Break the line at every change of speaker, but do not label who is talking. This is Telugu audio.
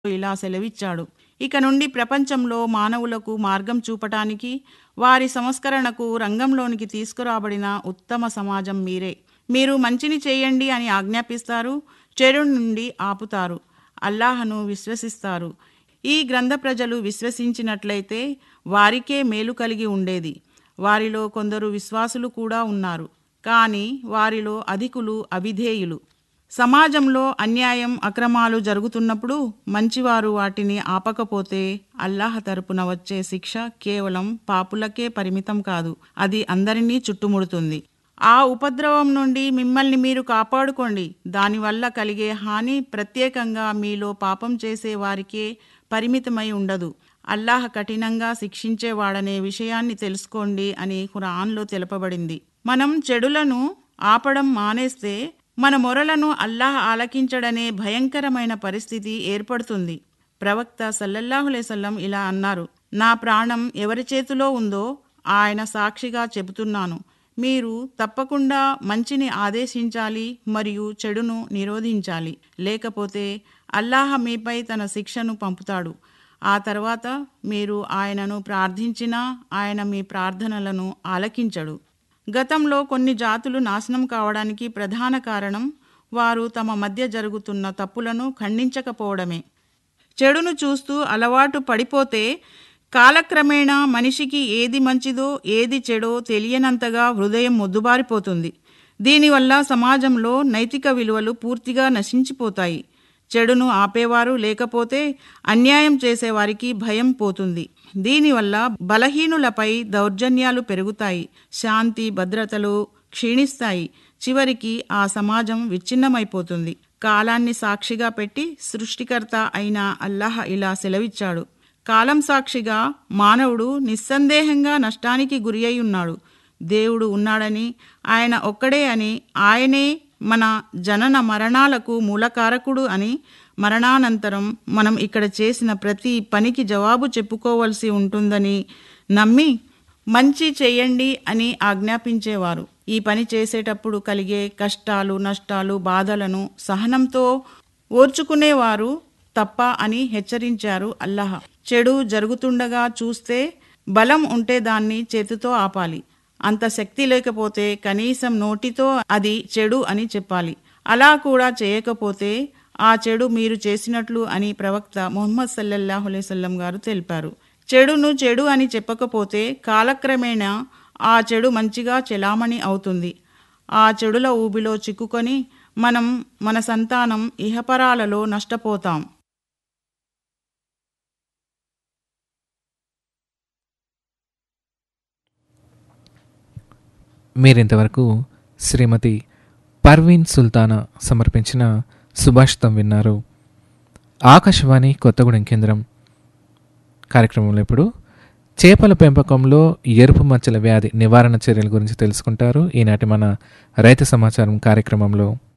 ఇలా సెలవిచ్చాడు ఇక నుండి ప్రపంచంలో మానవులకు మార్గం చూపటానికి వారి సంస్కరణకు రంగంలోనికి తీసుకురాబడిన ఉత్తమ సమాజం మీరే మీరు మంచిని చేయండి అని ఆజ్ఞాపిస్తారు చెడు నుండి ఆపుతారు అల్లాహను విశ్వసిస్తారు ఈ గ్రంథ ప్రజలు విశ్వసించినట్లయితే వారికే మేలు కలిగి ఉండేది వారిలో కొందరు విశ్వాసులు కూడా ఉన్నారు కానీ వారిలో అధికులు అవిధేయులు సమాజంలో అన్యాయం అక్రమాలు జరుగుతున్నప్పుడు మంచివారు వాటిని ఆపకపోతే అల్లాహ్ తరపున వచ్చే శిక్ష కేవలం పాపులకే పరిమితం కాదు అది అందరినీ చుట్టుముడుతుంది ఆ ఉపద్రవం నుండి మిమ్మల్ని మీరు కాపాడుకోండి దానివల్ల కలిగే హాని ప్రత్యేకంగా మీలో పాపం చేసే వారికే పరిమితమై ఉండదు అల్లాహ్ కఠినంగా శిక్షించేవాడనే విషయాన్ని తెలుసుకోండి అని ఖురాన్లో తెలుపబడింది మనం చెడులను ఆపడం మానేస్తే మన మొరలను అల్లాహ్ ఆలకించడనే భయంకరమైన పరిస్థితి ఏర్పడుతుంది ప్రవక్త సల్లల్లాహులేసల్లం ఇలా అన్నారు నా ప్రాణం ఎవరి చేతిలో ఉందో ఆయన సాక్షిగా చెబుతున్నాను మీరు తప్పకుండా మంచిని ఆదేశించాలి మరియు చెడును నిరోధించాలి లేకపోతే అల్లాహ్ మీపై తన శిక్షను పంపుతాడు ఆ తర్వాత మీరు ఆయనను ప్రార్థించినా ఆయన మీ ప్రార్థనలను ఆలకించడు గతంలో కొన్ని జాతులు నాశనం కావడానికి ప్రధాన కారణం వారు తమ మధ్య జరుగుతున్న తప్పులను ఖండించకపోవడమే చెడును చూస్తూ అలవాటు పడిపోతే కాలక్రమేణా మనిషికి ఏది మంచిదో ఏది చెడో తెలియనంతగా హృదయం మొద్దుబారిపోతుంది దీనివల్ల సమాజంలో నైతిక విలువలు పూర్తిగా నశించిపోతాయి చెడును ఆపేవారు లేకపోతే అన్యాయం చేసేవారికి భయం పోతుంది దీనివల్ల బలహీనులపై దౌర్జన్యాలు పెరుగుతాయి శాంతి భద్రతలు క్షీణిస్తాయి చివరికి ఆ సమాజం విచ్ఛిన్నమైపోతుంది కాలాన్ని సాక్షిగా పెట్టి సృష్టికర్త అయిన అల్లాహ్ ఇలా సెలవిచ్చాడు కాలం సాక్షిగా మానవుడు నిస్సందేహంగా నష్టానికి గురి అయి ఉన్నాడు దేవుడు ఉన్నాడని ఆయన ఒక్కడే అని ఆయనే మన జనన మరణాలకు మూలకారకుడు అని మరణానంతరం మనం ఇక్కడ చేసిన ప్రతి పనికి జవాబు చెప్పుకోవలసి ఉంటుందని నమ్మి మంచి చేయండి అని ఆజ్ఞాపించేవారు ఈ పని చేసేటప్పుడు కలిగే కష్టాలు నష్టాలు బాధలను సహనంతో ఓర్చుకునేవారు తప్ప అని హెచ్చరించారు అల్లాహ్ చెడు జరుగుతుండగా చూస్తే బలం ఉంటే దాన్ని చేతితో ఆపాలి అంత శక్తి లేకపోతే కనీసం నోటితో అది చెడు అని చెప్పాలి అలా కూడా చేయకపోతే ఆ చెడు మీరు చేసినట్లు అని ప్రవక్త ముహమ్మద్ సల్లల్లాహు అలైవల్లం గారు తెలిపారు చెడును చెడు అని చెప్పకపోతే కాలక్రమేణా ఆ చెడు మంచిగా చెలామణి అవుతుంది ఆ చెడుల ఊబిలో చిక్కుకొని మనం మన సంతానం ఇహపరాలలో నష్టపోతాం
మీరింతవరకు శ్రీమతి పర్వీన్ సుల్తానా సమర్పించిన సుభాషితం విన్నారు ఆకాశవాణి కొత్తగూడెం కేంద్రం కార్యక్రమంలో ఇప్పుడు చేపల పెంపకంలో ఎరుపు మచ్చల వ్యాధి నివారణ చర్యల గురించి తెలుసుకుంటారు ఈనాటి మన రైతు సమాచారం కార్యక్రమంలో